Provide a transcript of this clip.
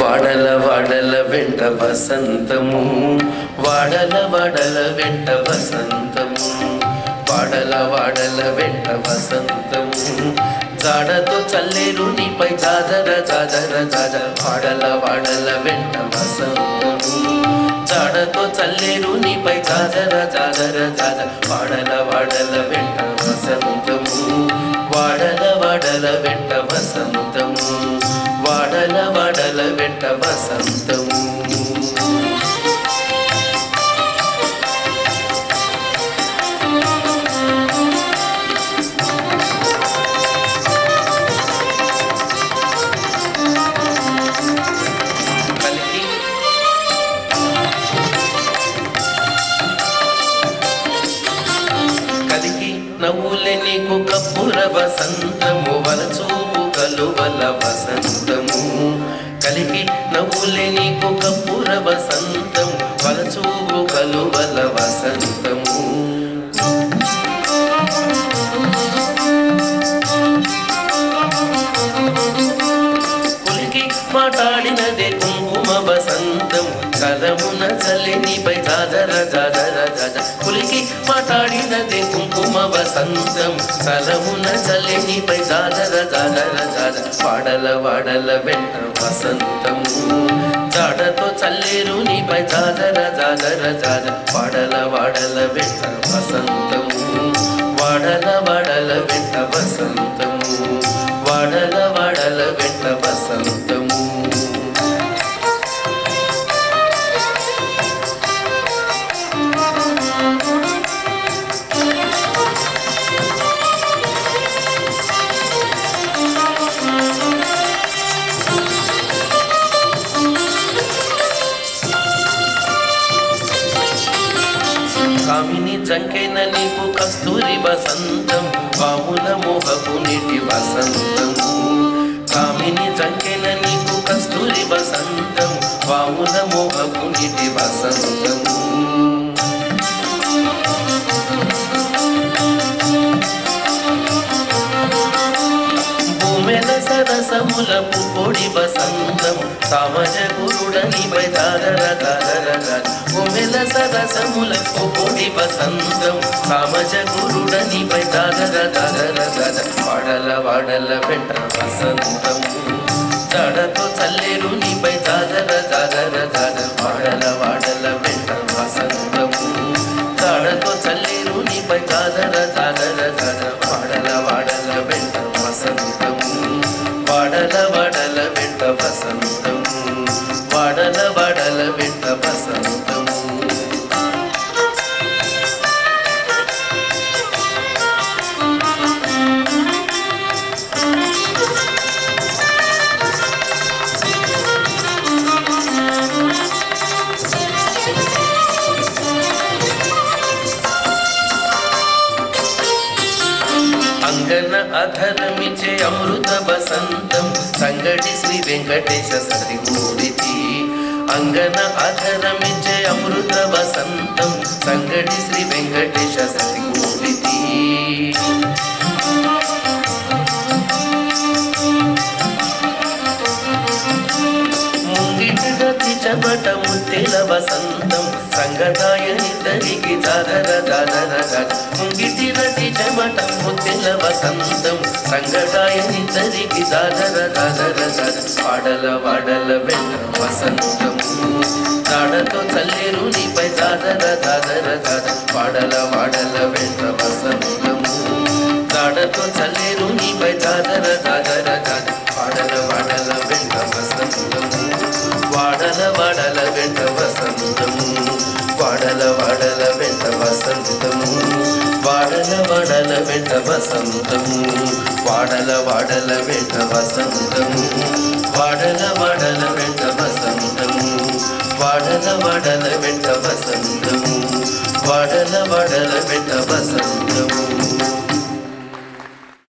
వాడల వాడల వెంట వసంతము వాడల వాడల వెంట వసంతము వాడల వాడల వెంట వసంతము జాడతో చల్లేరు నీపై జాజర జాజర జాజ వాడల వాడల వెంట వసంతము జాడతో చల్లేరు నీపై జాజర జాజర జాజ వాడల వాడల వెంట వసంతము వాడల వాడల వెంట వసంతము వాడల వాడల వెంట వసంతము కలిగి కలిగి నవ్వులే నీకు కప్పుర వసంతము వలచూపు కలువల వసంతము కలిగి నవ్వులే నీకు కప్పుర వసంతము వలచూపు కలువల వసంతము పులికి మాట్లాడినదే కుంకుమ వసంతం చలమున చలినిపై జాజర జాజర జాజ పులికి మాట్లాడినదే కుంకుమ వసంతం చలమున చలినిపై జాజర జాజర జాజ వాడల వాడల వెంట వసంతము జాడతో చల్లేరు నీపై జాజర జాజర జాజ వాడల వాడల వెంట వసంతము వాడల వాడల వెంట వసంతము వాడల వాడల వెంట వసంతము కామిని జంకెన నీకు కస్తూరి వసంతం పాముల మోహపు నీటి వసంతము కామిని జంకెన నీకు కస్తూరి వసంతం పాముల మోహపు నీటి వసంతము భూమెల సరసములకు పొడి వసంతం సామజ గురుడనిపై దాదర దాదర దాద భూమెల సరసములకు పొడి వసంతం సామజ గురుడనిపై దాదర దాదర దాద వాడల వాడల వెంట వసంతము జడతో చల్లేరు నీపై దాదర దాదర దాద వాడల వాడల వెంట వసంతము జడతో చల్లేరు నీపై దాదర దాదర దాద వాడల వాడల వెంట వసంతము వాడల వాడల వెంట వసంతము వాడల వాడల వెంట వసంతము అంగన అధరమిచే అమృత వసంతం సంగటి శ్రీ వెంకటేశ సరిమూడితి అంగన అధరమిచే అమృత వసంతం సంగటి శ్రీ వెంకటేశ సరిమూడితి ముంగిటి రతి చమట ముత్తెల వసంతం సంగదాయని తరికి జాదర జాదర జాద ముంగిటి రతి చెమట ముత్తెల వసంతం సంగదాయని తరికి జాదర జాదర జాద వాడల వాడల వెంట వసంతము జాడతో చల్లేరు నీపై జాదర జాదర జాద వాడల వాడల వెంట వసంతము జాడతో చల్లేరు నీపై జాదర జాదర జాద వాడల వాడల వెంట వసంతము వాడల వాడల వెంట వసంతము వాడల వాడల వెంట వసంతము వాడల వాడల వెంట వసంతము వాడల వాడల వెంట వసంతము వాడల